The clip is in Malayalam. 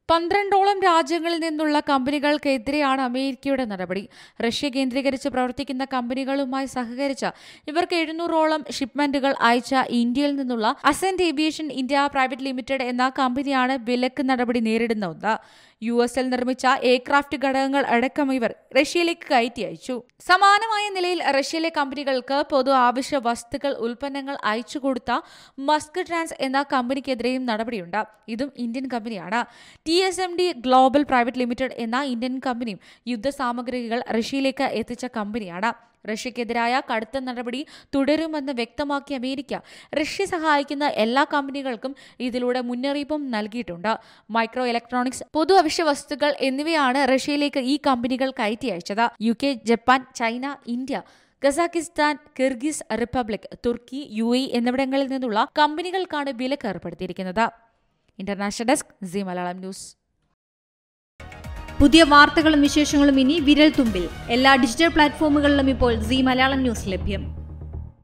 പന്ത്രണ്ടോളം രാജ്യങ്ങളിൽ നിന്നുള്ള കമ്പനികൾക്കെതിരെയാണ് അമേരിക്കയുടെ നടപടി റഷ്യ കേന്ദ്രീകരിച്ച് പ്രവർത്തിക്കുന്ന കമ്പനികളുമായി സഹകരിച്ച് ഇവർക്ക് എഴുന്നൂറോളം ഷിപ്മെന്റുകൾ അയച്ച ഇന്ത്യയിൽ നിന്നുള്ള Ascent Aviation India Private Limited എന്ന കമ്പനിയാണ് വിലക്ക് നടപടി നേരിടുന്നത് യു എസിൽ നിർമ്മിച്ച എയർക്രാഫ്റ്റ് ഘടകങ്ങൾ അടക്കം ഇവർ റഷ്യയിലേക്ക് കയറ്റി അയച്ചു സമാനമായ നിലയിൽ റഷ്യയിലെ കമ്പനികൾക്ക് പൊതു ആവശ്യ വസ്തുക്കൾ ഉൽപ്പന്നങ്ങൾ അയച്ചു കൊടുത്ത മസ്ക് ട്രാൻസ് എന്ന കമ്പനിക്കെതിരെയും നടപടിയുണ്ട് ഇതും ഇന്ത്യൻ കമ്പനിയാണ് T S M D Global Private Limited എന്ന ഇന്ത്യൻ കമ്പനിയും യുദ്ധസാമഗ്രികൾ റഷ്യയിലേക്ക് എത്തിച്ച കമ്പനിയാണ് റഷ്യക്കെതിരായ കടുത്ത നടപടി തുടരുമെന്ന് വ്യക്തമാക്കിയ അമേരിക്ക റഷ്യ സഹായിക്കുന്ന എല്ലാ കമ്പനികൾക്കും ഇതിലൂടെ മുന്നറിയിപ്പും നൽകിയിട്ടുണ്ട് മൈക്രോ ഇലക്ട്രോണിക്സ് പൊതു അവശ്യ വസ്തുക്കൾ എന്നിവയാണ് റഷ്യയിലേക്ക് ഈ കമ്പനികൾ കയറ്റി അയച്ചത് U K Japan China India Kazakhstan Kyrgyz Republic Turkey U A എന്നിവിടങ്ങളിൽ നിന്നുള്ള കമ്പനികൾക്കാണ് വിലക്ക് ഏർപ്പെടുത്തിയിരിക്കുന്നത് international desk Zee Malayalam News പുതിയ വാർത്തകളും വിശേഷങ്ങളും ഇനി വിരൽ തുമ്പിൽ എല്ലാ ഡിജിറ്റൽ പ്ലാറ്റ്ഫോമുകളിലും ഇപ്പോൾ സി മലയാളം ന്യൂസ് ലഭ്യം